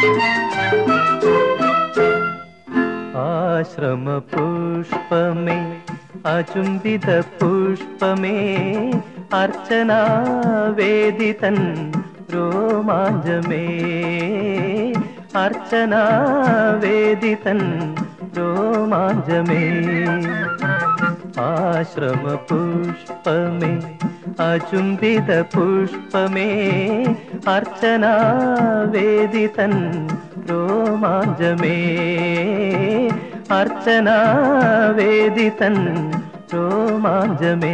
ആശ്രമ പുഷ്പമേ അചുംബിത പുഷ്പമേ അർച്ചന വേദിതൻ രോമാഞ്ചമേ അർച്ചന വേദിതൻ രോമാഞ്ചമേ ആശ്രമ പുഷ്പമേ അചുംബിത പുഷ്പമേ അർച്ചന വേദിതൻ രോമാഞ്ചമേ അർച്ചന വേദിതൻ രോമാഞ്ചമേ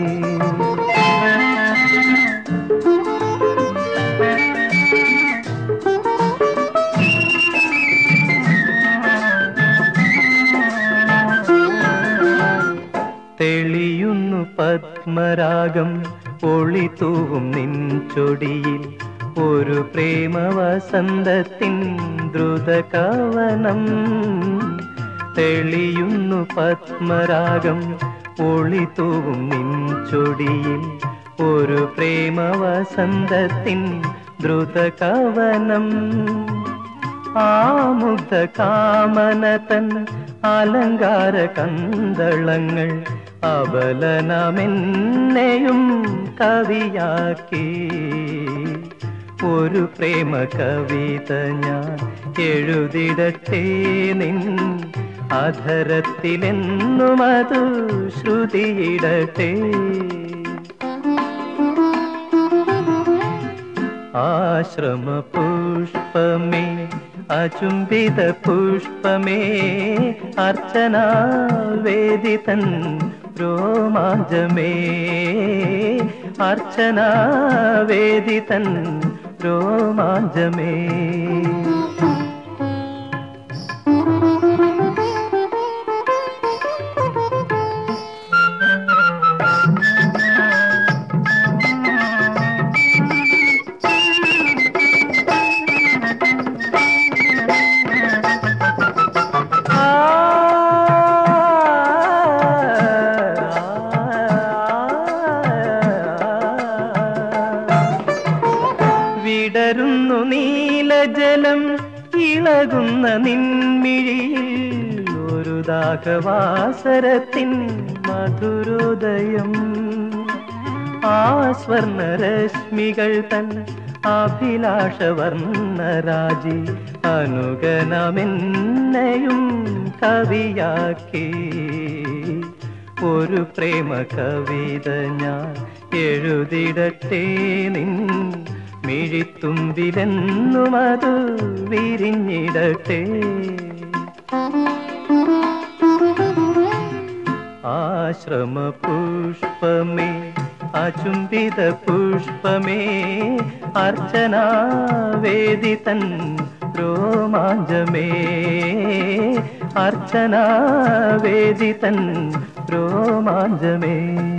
തെളിയുന്നു പത്മരാഗം ഒളിതൂവും നിൻചൊടിയിൽ ഒരു പ്രേമവസന്തത്തിൻ ദ്രുതകവനം തെളിയുന്നു പത്മരാഗം ഒളിതൂവും നിൻചൊടിയിൽ ഒരു പ്രേമവസന്തത്തിൻ ദ്രുതകവനം ആമുഗ്ധ കാമനതൻ അലങ്കാര കന്തളങ്ങൾ അവലനമെന്നെയും കവിയാക്കി ഒരു പ്രേമ കവിത ഞാൻ എഴുതിടട്ടെ നിൻ അധരത്തിലെന്നും അതു ശ്രുതിയിടട്ടെ ആശ്രമ പുഷ്പമേ അചുംബിത പുഷ്പമേ അർച്ചന വേദിതൻ രോമാഞ്ചമേ അർച്ചന വേദിതൻ രോമാഞ്ചമേ വിടരുന്നു നീലജലം ഇളകുന്ന നിൻമിഴിയിൽ ഒരു ദാഹവാസരത്തിൻ മധുരോദയം ആ സ്വർണരശ്മികൾ തൻ അഭിലാഷവർണ്ണരാജി അനുഗനമെന്നെയും കവിയാക്കി ഒരു പ്രേമ കവിത ഞാൻ എഴുതിടട്ടെ നിൻ മിഴിത്തുമ്പിലെന്നും അത് വിരിഞ്ഞിടട്ടെ ആശ്രമ പുഷ്പമേ അചുംബിത പുഷ്പമേ അർച്ചന വേദിതൻ രോമാഞ്ചമേ അർച്ചന വേദിതൻ രോമാഞ്ചമേ